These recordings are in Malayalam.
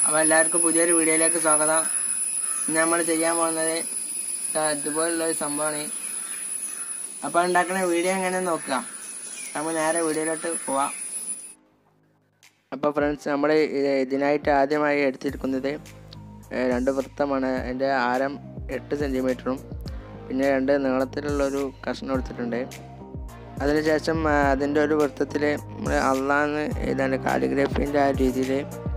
അപ്പോൾ എല്ലാവർക്കും പുതിയൊരു വീഡിയോയിലേക്ക് സ്വാഗതം ഇന്ന് നമ്മൾ ചെയ്യാൻ പോകുന്നത് ദാ ഇതുപോലുള്ള ഒരു സംഭവമാണ് അപ്പോൾ ഉണ്ടാക്കുന്ന വീഡിയോ എങ്ങനെ നോക്കുക നമ്മൾ നേരെ വീഡിയോയിലോട്ട് പോവാം അപ്പോൾ ഫ്രണ്ട്സ് നമ്മൾ ഇതിനായിട്ട് ആദ്യമായി എടുത്തിരിക്കുന്നത് ഏഹ്, രണ്ട് വൃത്തമാണ് അതിൻ്റെ ആരം എട്ട് സെൻറ്റിമീറ്ററും പിന്നെ രണ്ട് നീളത്തിലുള്ളൊരു കഷ്ണം എടുത്തിട്ടുണ്ട് അതിനുശേഷം ആ, അതിൻ്റെ ഒരു വൃത്തത്തിൽ നമ്മൾ അള്ളാന്ന് എഴുതാണ്ട് കാലിഗ്രഫീൻ്റെ ആ രീതിയിൽ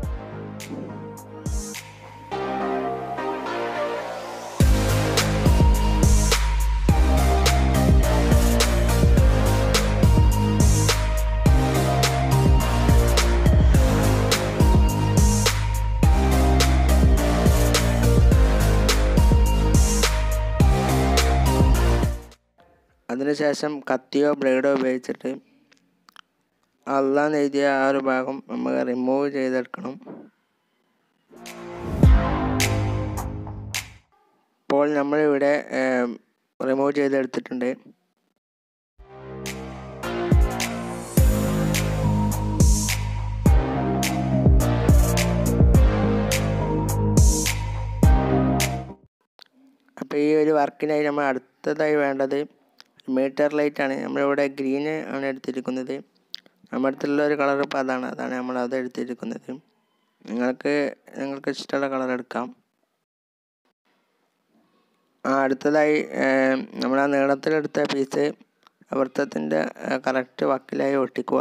അതിനുശേഷം കത്തിയോ ബ്ലേഡോ ഉപയോഗിച്ചിട്ട് അള്ളാന്ന് എഴുതിയ ആ ഒരു ഭാഗം നമുക്ക് റിമൂവ് ചെയ്തെടുക്കണം ഇപ്പോൾ നമ്മളിവിടെ റിമൂവ് ചെയ്തെടുത്തിട്ടുണ്ട് അപ്പോൾ ഈ ഒരു വർക്കിനായി നമ്മൾ അടുത്തതായി വേണ്ടത് മീറ്റർ ലൈറ്റ് ആണ് നമ്മളിവിടെ ഗ്രീന് ആണ് എടുത്തിരിക്കുന്നത് നമ്മുടെ അടുത്തുള്ള ഒരു കളർ ഇപ്പോൾ അതാണ് അതാണ് നമ്മൾ അത് എടുത്തിരിക്കുന്നത് നിങ്ങൾക്ക് നിങ്ങൾക്ക് ഇഷ്ടമുള്ള കളർ എടുക്കാം ആ അടുത്തതായി നമ്മൾ ആ നീളത്തിലെടുത്ത പീസ് വൃത്തത്തിൻ്റെ കറക്റ്റ് വക്കിലായി ഒട്ടിക്കുക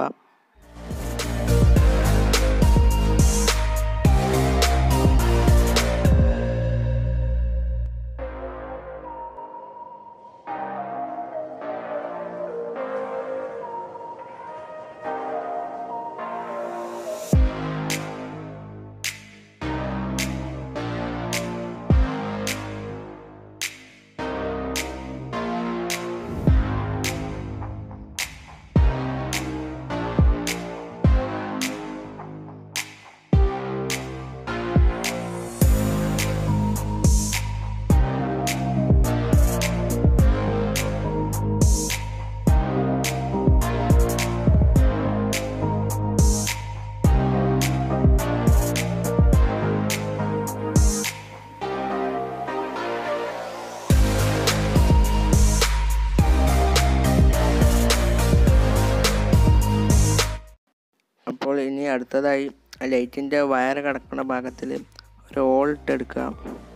അപ്പോൾ ഇനി അടുത്തതായി ആ ലൈറ്റിൻ്റെ വയർ കിടക്കുന്ന ഭാഗത്തിൽ ഒരു ഹോൾ ഇട്ടെടുക്കുക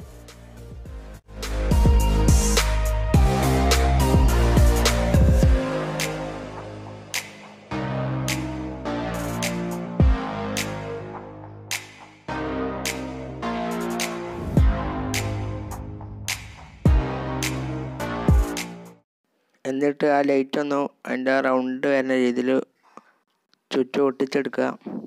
എന്നിട്ട് ആ ലൈറ്റ് ഒന്ന് അതിൻ്റെ റൗണ്ട് വരുന്ന രീതിയിൽ ചുറ്റും ഒട്ടിച്ചെടുക്കുക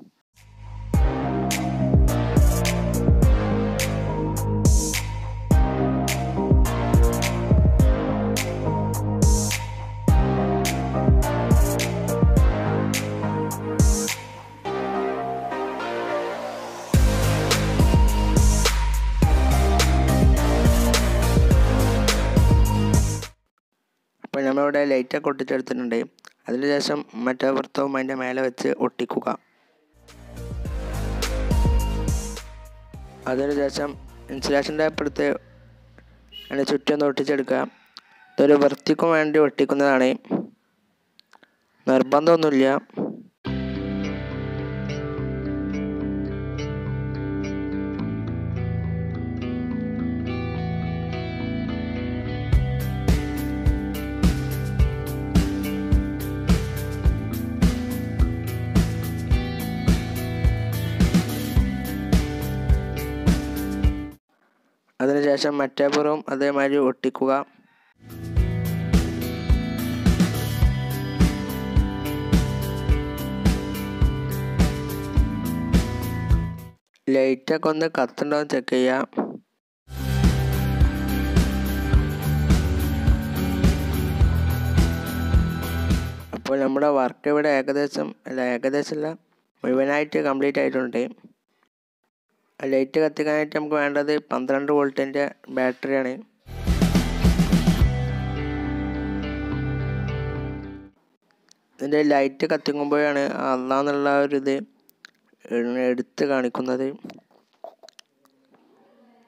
അപ്പോൾ നമ്മളിവിടെ ലൈറ്റൊക്കെ ഒട്ടിച്ചെടുത്തിട്ടുണ്ട് അതിനുശേഷം മറ്റേ വൃത്തവും അതിൻ്റെ മേലെ വെച്ച് ഒട്ടിക്കുക അതിനുശേഷം ഇൻസുലേഷൻ ടേപ്പ് എടുത്ത് അതിൻ്റെ ചുറ്റൊന്ന് ഒട്ടിച്ചെടുക്കുക ഇതൊരു വൃത്തിക്കും വേണ്ടി ഒട്ടിക്കുന്നതാണ് നിർബന്ധമൊന്നുമില്ല അതിനുശേഷം മറ്റേ പുറവും അതേമാതിരി ഒട്ടിക്കുക ലൈറ്റൊക്കെ ഒന്ന് കത്തുണ്ടോ എന്ന് ചെക്ക് ചെയ്യാം അപ്പോൾ നമ്മുടെ വർക്ക് ഇവിടെ ഏകദേശം അല്ല ഏകദേശമല്ല മുഴുവനായിട്ട് കംപ്ലീറ്റ് ആയിട്ടുണ്ട് ലൈറ്റ് കത്തിക്കാനായിട്ട് നമുക്ക് വേണ്ടത് പന്ത്രണ്ട് വോൾട്ടിൻ്റെ ബാറ്ററിയാണ് ഇതിൻ്റെ ലൈറ്റ് കത്തിക്കുമ്പോഴാണ് അള്ളാന്നുള്ള ഒരു ഇത് എടുത്ത് കാണിക്കുന്നത്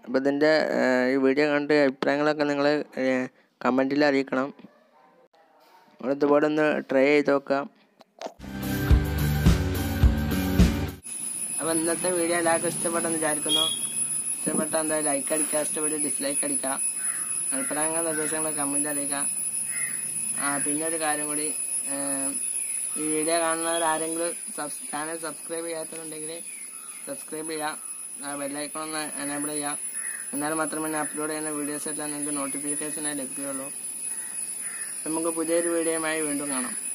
അപ്പോൾ ഇതിൻ്റെ ഈ വീഡിയോ കണ്ട് അഭിപ്രായങ്ങളൊക്കെ നിങ്ങൾ കമൻറ്റിൽ അറിയിക്കണം നിങ്ങൾ ഇതുപോലെ ഒന്ന് ട്രൈ ചെയ്ത് നോക്കാം അപ്പോൾ ഇന്നത്തെ വീഡിയോ എല്ലാവർക്കും ഇഷ്ടപ്പെട്ടെന്ന് വിചാരിക്കുന്നു ഇഷ്ടപ്പെട്ട എന്താ ലൈക്ക് അടിക്കുക ഇഷ്ടപ്പെട്ട് ഡിസ്ലൈക്ക് അടിക്കുക അഭിപ്രായങ്ങൾ നിർദ്ദേശങ്ങൾ കമൻറ്റ് അറിയിക്കുക ആ പിന്നെ ഒരു കാര്യം കൂടി ഏം, ഈ വീഡിയോ കാണുന്നവർ ആരെങ്കിലും സബ്സ് ചാനൽ സബ്സ്ക്രൈബ് ചെയ്യാത്തതുണ്ടെങ്കിൽ സബ്സ്ക്രൈബ് ചെയ്യുക ബെല്ലൈക്കൺ ഒന്ന് എനേബിൾ ചെയ്യുക എന്നാൽ മാത്രമേ ഞാൻ അപ്ലോഡ് ചെയ്യുന്ന വീഡിയോസ് എല്ലാം നിങ്ങൾക്ക് നോട്ടിഫിക്കേഷനായി ലഭിക്കുകയുള്ളൂ നമുക്ക് പുതിയൊരു വീഡിയോയുമായി വീണ്ടും കാണാം